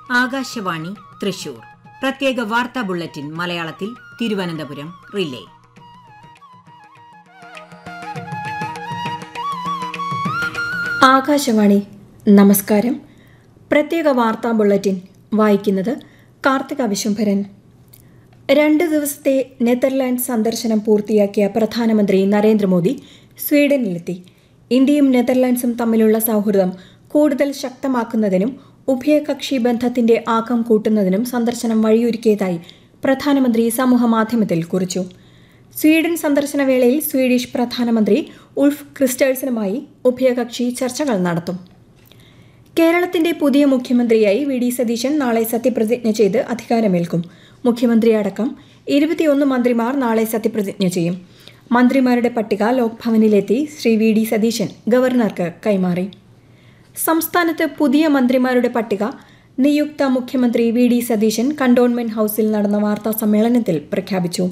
ആകാശവാണി തൃശൂർ പ്രത്യേക വാർത്താ ബുള്ളറ്റിൻ മലയാളത്തിൽ തിരുവനന്തപുരം റിലേ ആകാശവാണി നമസ്കാരം പ്രത്യേക വാർത്താ ബുള്ളറ്റിൻ വായിക്കുന്നത് കാർത്തിക വിശംഭരൻ രണ്ട് ദിവസത്തെ നെതർലാൻഡ് സന്ദർശനം പൂർത്തിയാക്കിയ പ്രധാനമന്ത്രി നരേന്ദ്രമോദി സ്വീഡനിലെത്തി ഇന്ത്യയും നെതർലാൻഡ്സും തമ്മിലുള്ള സൗഹൃദം കൂടുതൽ ശക്തമാക്കുന്നതിനും ഉഭയകക്ഷി ബന്ധത്തിന്റെ ആക്കം കൂട്ടുന്നതിനും സന്ദർശനം വഴിയൊരുക്കിയതായി പ്രധാനമന്ത്രി സമൂഹമാധ്യമത്തിൽ കുറിച്ചു സ്വീഡൻ സന്ദർശന വേളയിൽ സ്വീഡിഷ് പ്രധാനമന്ത്രി ഉൾഫ് ക്രിസ്റ്റേഴ്സനുമായി ഉഭയകക്ഷി ചർച്ചകൾ നടത്തും കേരളത്തിന്റെ പുതിയ മുഖ്യമന്ത്രിയായി വി ഡി സതീശൻ നാളെ സത്യപ്രതിജ്ഞ ചെയ്ത് അധികാരമേൽക്കും മുഖ്യമന്ത്രിയടക്കം ഇരുപത്തിയൊന്ന് മന്ത്രിമാർ നാളെ സത്യപ്രതിജ്ഞ ചെയ്യും മന്ത്രിമാരുടെ പട്ടിക ലോക്ഭവനിലെത്തി ശ്രീ വി ഡി സതീശൻ ഗവർണർക്ക് കൈമാറി സംസ്ഥാനത്ത് പുതിയ മന്ത്രിമാരുടെ പട്ടിക നിയുക്ത മുഖ്യമന്ത്രി വി ഡി സതീശൻ കണ്ടോൺമെന്റ് ഹൌസിൽ നടന്ന വാർത്താ സമ്മേളനത്തിൽ പ്രഖ്യാപിച്ചു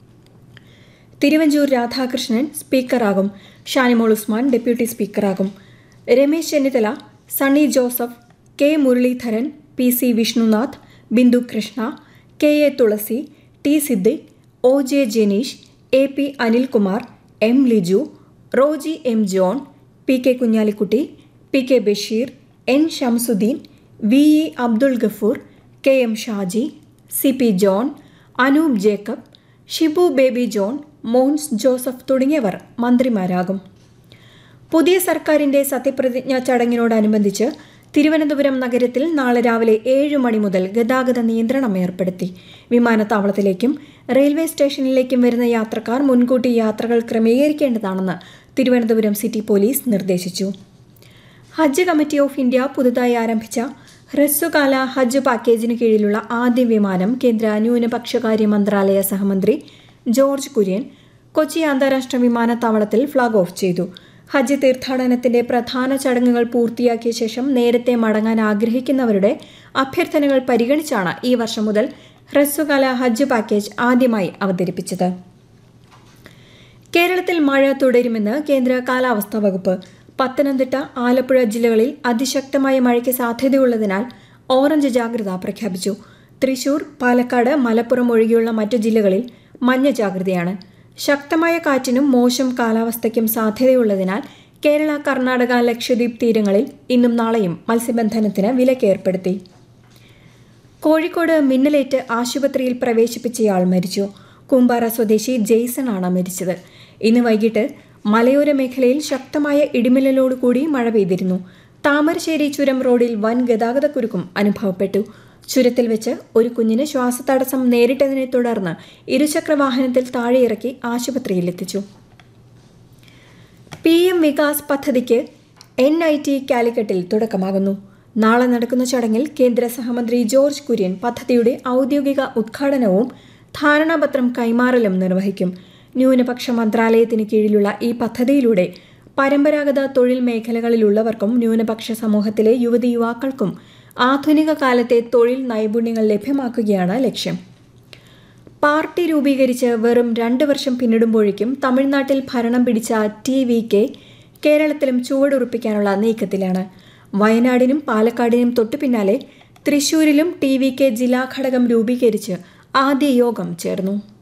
തിരുവഞ്ചൂർ രാധാകൃഷ്ണൻ സ്പീക്കറാകും ഷാനിമോൾ ഉസ്മാൻ ഡെപ്യൂട്ടി സ്പീക്കറാകും Ramesh Chennithala Sunny Joseph K Muraleedharan P C Vishnunath Bindu Krishna K A Thulasi T Siddique O J Jenish A P Anilkumar M Liju Roji M John P K Kunhalikutty P K Basheer N Shamsudheen V E Abdul Gafoor K M Shaji C P John Anoop Jacob Shibu Baby John Mons Joseph തുടങ്ങിയവർ മന്ത്രിമാരാകും പുതിയ സർക്കാരിന്റെ സത്യപ്രതിജ്ഞാ ചടങ്ങിനോടനുബന്ധിച്ച് തിരുവനന്തപുരം നഗരത്തിൽ നാളെ രാവിലെ ഏഴ് മണി മുതൽ ഗതാഗത നിയന്ത്രണം ഏർപ്പെടുത്തി വിമാനത്താവളത്തിലേക്കും റെയിൽവേ സ്റ്റേഷനിലേക്കും വരുന്ന യാത്രക്കാർ മുൻകൂട്ടി യാത്രകൾ ക്രമീകരിക്കേണ്ടതാണെന്ന് തിരുവനന്തപുരം സിറ്റി പോലീസ് നിർദ്ദേശിച്ചു ഹജ്ജ് കമ്മിറ്റി ഓഫ് ഇന്ത്യ പുതുതായി ആരംഭിച്ച ഹ്രസ്വകാല ഹജ്ജ് പാക്കേജിന് കീഴിലുള്ള ആദ്യ വിമാനം കേന്ദ്ര ന്യൂനപക്ഷകാര്യ മന്ത്രാലയ സഹമന്ത്രി ജോർജ് കുര്യൻ കൊച്ചി അന്താരാഷ്ട്ര വിമാനത്താവളത്തിൽ ഫ്ളാഗ് ഓഫ് ചെയ്തു ഹജ്ജ് തീർത്ഥാടനത്തിന്റെ പ്രധാന ചടങ്ങുകൾ പൂർത്തിയാക്കിയ ശേഷം നേരത്തെ മടങ്ങാൻ ആഗ്രഹിക്കുന്നവരുടെ അഭ്യർത്ഥനകൾ പരിഗണിച്ചാണ് ഈ വർഷം മുതൽ ഹ്രസ്വകാല ഹജ്ജ് പാക്കേജ് ആദ്യമായി അവതരിപ്പിച്ചത് കേരളത്തിൽ മഴ തുടരുമെന്ന് കേന്ദ്ര കാലാവസ്ഥാ വകുപ്പ് പത്തനംതിട്ട ആലപ്പുഴ ജില്ലകളിൽ അതിശക്തമായ മഴയ്ക്ക് സാധ്യതയുള്ളതിനാൽ ഓറഞ്ച് ജാഗ്രത പ്രഖ്യാപിച്ചു തൃശൂർ പാലക്കാട് മലപ്പുറം ഒഴികെയുള്ള മറ്റു ജില്ലകളിൽ മഞ്ഞ ജാഗ്രതയാണ് ശക്തമായ കാറ്റിനും മോശം കാലാവസ്ഥയ്ക്കും സാധ്യതയുള്ളതിനാൽ കേരള കർണാടക ലക്ഷദ്വീപ് തീരങ്ങളിൽ ഇന്നും നാളെയും മത്സ്യബന്ധനത്തിന് വിലക്കേർപ്പെടുത്തി കോഴിക്കോട് മിന്നലേറ്റ് ആശുപത്രിയിൽ പ്രവേശിപ്പിച്ചയാൾ മരിച്ചു കൂമ്പാറ സ്വദേശി ജെയ്സൺ ആണ് മരിച്ചത് ഇന്ന് വൈകിട്ട് മലയോര മേഖലയിൽ ശക്തമായ ഇടിമിന്നലോടുകൂടി മഴ പെയ്തിരുന്നു താമരശ്ശേരി ചുരം റോഡിൽ വൻ ഗതാഗതക്കുരുക്കും അനുഭവപ്പെട്ടു ചുരത്തിൽ വെച്ച് ഒരു കുഞ്ഞിന് ശ്വാസതടസ്സം നേരിട്ടതിനെ തുടർന്ന് ഇരുചക്രവാഹനത്തിൽ താഴെയിറക്കി ആശുപത്രിയിലെത്തിച്ചു പി എം വികാസ് പദ്ധതിക്ക് എൻ ഐ ടി കാലിക്കറ്റിൽ തുടക്കമാകുന്നു നാളെ നടക്കുന്ന ചടങ്ങിൽ കേന്ദ്ര സഹമന്ത്രി ജോർജ് കുര്യൻ പദ്ധതിയുടെ ഔദ്യോഗിക ഉദ്ഘാടനവും ധാരണാപത്രം കൈമാറലും നിർവഹിക്കും ന്യൂനപക്ഷ മന്ത്രാലയത്തിന് കീഴിലുള്ള ഈ പദ്ധതിയിലൂടെ പരമ്പരാഗത തൊഴിൽ മേഖലകളിലുള്ളവർക്കും ന്യൂനപക്ഷ സമൂഹത്തിലെ യുവതി യുവാക്കൾക്കും ആധുനിക കാലത്തെ തൊഴിൽ നൈപുണ്യങ്ങൾ ലഭ്യമാക്കുകയാണ് ലക്ഷ്യം പാർട്ടി രൂപീകരിച്ച് വെറും രണ്ട് വർഷം പിന്നിടുമ്പോഴേക്കും തമിഴ്നാട്ടിൽ ഭരണം പിടിച്ച ടി വി കെ കേരളത്തിലും ചുവടുറപ്പിക്കാനുള്ള നീക്കത്തിലാണ് വയനാടിനും പാലക്കാടിനും തൊട്ടു പിന്നാലെ തൃശൂരിലും ടി വി കെ ജില്ലാ ഘടകം രൂപീകരിച്ച് ആദ്യ യോഗം ചേർന്നു